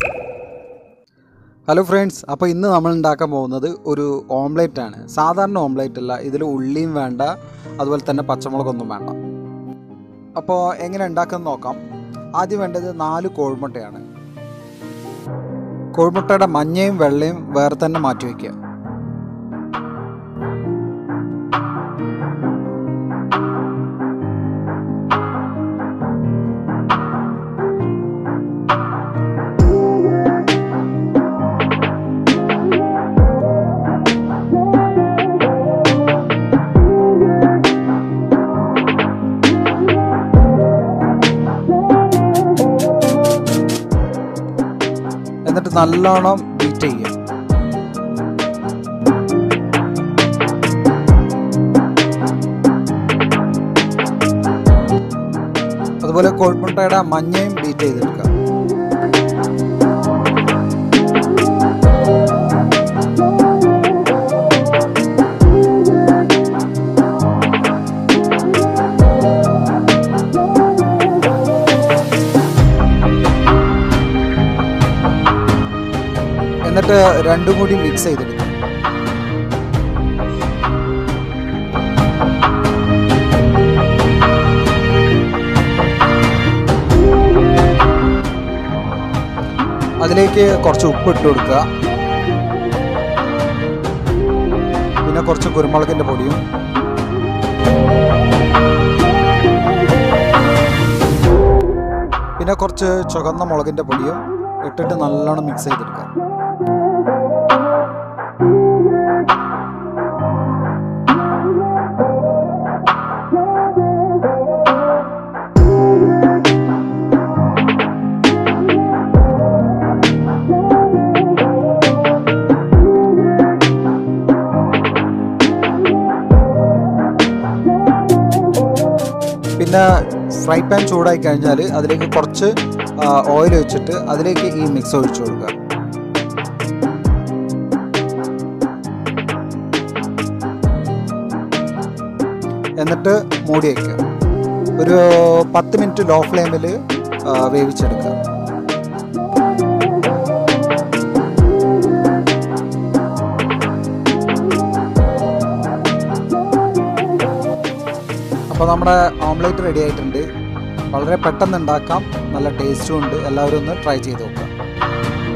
hello friends അപ്പോൾ ഇന്ന് നമ്മൾ ഉണ്ടാക്കാൻ പോകുന്നത് ഒരു ഓംലേറ്റ് ആണ് സാധാരണ ഓംലേറ്റ് അല്ല ഇതിൽ ഉള്ളിയും വേണ്ട അതുപോലെ തന്നെ പച്ചമുളകൊന്നും വേണ്ട അപ്പോൾ എങ്ങനെ ഉണ്ടാക്കുന്നത് നോക്കാം ആദ്യം വേണ്ടത് നാല് കോഴിമുട്ടയാണ് കോഴിമുട്ടയുടെ മഞ്ഞയും വെള്ളയും വേറെ തന്നെ മാറ്റി വയ്ക്കുക എന്നിട്ട് നല്ലോണം ബീറ്റ് ചെയ്യുക അതുപോലെ കോഴിമുട്ടയുടെ മഞ്ഞയും ബീറ്റ് ചെയ്തെടുക്കുക എന്നിട്ട് രണ്ടും കൂടി മിക്സ് ചെയ്തെടുക്കുക അതിലേക്ക് കുറച്ച് ഉപ്പ് ഇട്ട് കൊടുക്കുക പിന്നെ കുറച്ച് കുരുമുളകിൻ്റെ പൊടിയും പിന്നെ കുറച്ച് ചുവന്ന മുളകിൻ്റെ പൊടിയും ഇട്ടിട്ട് നല്ലോണം മിക്സ് ചെയ്തെടുക്കുക പിന്നെ ഫ്രൈ പാൻ ചൂടായി കഴിഞ്ഞാൽ അതിലേക്ക് കുറച്ച് ഓയിൽ ഒഴിച്ചിട്ട് അതിലേക്ക് ഈ മിക്സ് ഒഴിച്ചു കൊടുക്കുക എന്നിട്ട് മൂടി വയ്ക്കുക ഒരു പത്ത് മിനിറ്റ് ലോ ഫ്ലെയിമിൽ വേവിച്ചെടുക്കുക അപ്പോൾ നമ്മുടെ ഓംലേറ്റ് റെഡി ആയിട്ടുണ്ട് വളരെ പെട്ടെന്ന് ഉണ്ടാക്കാം നല്ല ടേസ്റ്റും ഉണ്ട് എല്ലാവരും ഒന്ന് ട്രൈ ചെയ്ത് നോക്കാം